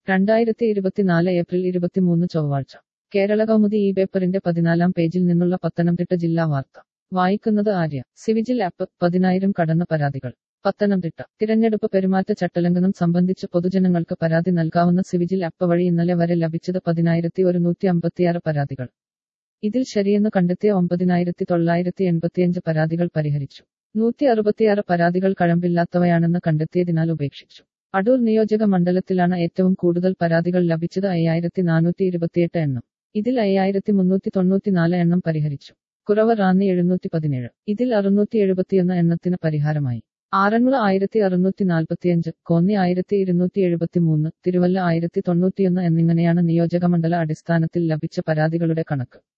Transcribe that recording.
രണ്ടായിരത്തി ഇരുപത്തിനാല് ഏപ്രിൽ ഇരുപത്തിമൂന്ന് ചൊവ്വാഴ്ച കേരള കൗമുദി ഈ പേപ്പറിന്റെ പതിനാലാം പേജിൽ നിന്നുള്ള പത്തനംതിട്ട ജില്ലാ വാർത്ത വായിക്കുന്നത് ആര്യ സിവിജിൽ ആപ്പ് പതിനായിരം കടന്ന പരാതികൾ പത്തനംതിട്ട തിരഞ്ഞെടുപ്പ് പെരുമാറ്റ ചട്ടലംഘനം സംബന്ധിച്ച് പൊതുജനങ്ങൾക്ക് പരാതി നൽകാവുന്ന സിവിജിൽ ആപ്പ് വഴി ഇന്നലെ വരെ ലഭിച്ചത് പതിനായിരത്തി ഒരുന്നൂറ്റി അമ്പത്തിയാറ് പരാതികൾ ഇതിൽ ശരിയെന്ന് കണ്ടെത്തിയ ഒമ്പതിനായിരത്തി തൊള്ളായിരത്തി എൺപത്തിയഞ്ച് പരാതികൾ പരിഹരിച്ചു നൂറ്റി അറുപത്തിയാറ് പരാതികൾ കഴമ്പില്ലാത്തവയാണെന്ന് കണ്ടെത്തിയതിനാൽ ഉപേക്ഷിച്ചു അടൂർ നിയോജക മണ്ഡലത്തിലാണ് ഏറ്റവും കൂടുതൽ പരാതികൾ ലഭിച്ചത് അയ്യായിരത്തി നാനൂറ്റി ഇരുപത്തിയെട്ട് എണ്ണം ഇതിൽ അയ്യായിരത്തി മുന്നൂറ്റി തൊണ്ണൂറ്റിനാല് എണ്ണം പരിഹരിച്ചു കുറവ് റാന്നി എഴുന്നൂറ്റി പതിനേഴ് ഇതിൽ അറുന്നൂറ്റി എഴുപത്തിയൊന്ന് എണ്ണത്തിന് പരിഹാരമായി ആറന്മുള ആയിരത്തി അറുന്നൂറ്റി നാൽപ്പത്തിയഞ്ച് കോന്നി ആയിരത്തി ഇരുന്നൂറ്റി എഴുപത്തി മൂന്ന് തിരുവല്ല ആയിരത്തി തൊണ്ണൂറ്റിയൊന്ന് എന്നിങ്ങനെയാണ് നിയോജകമണ്ഡല അടിസ്ഥാനത്തിൽ ലഭിച്ച പരാതികളുടെ കണക്ക്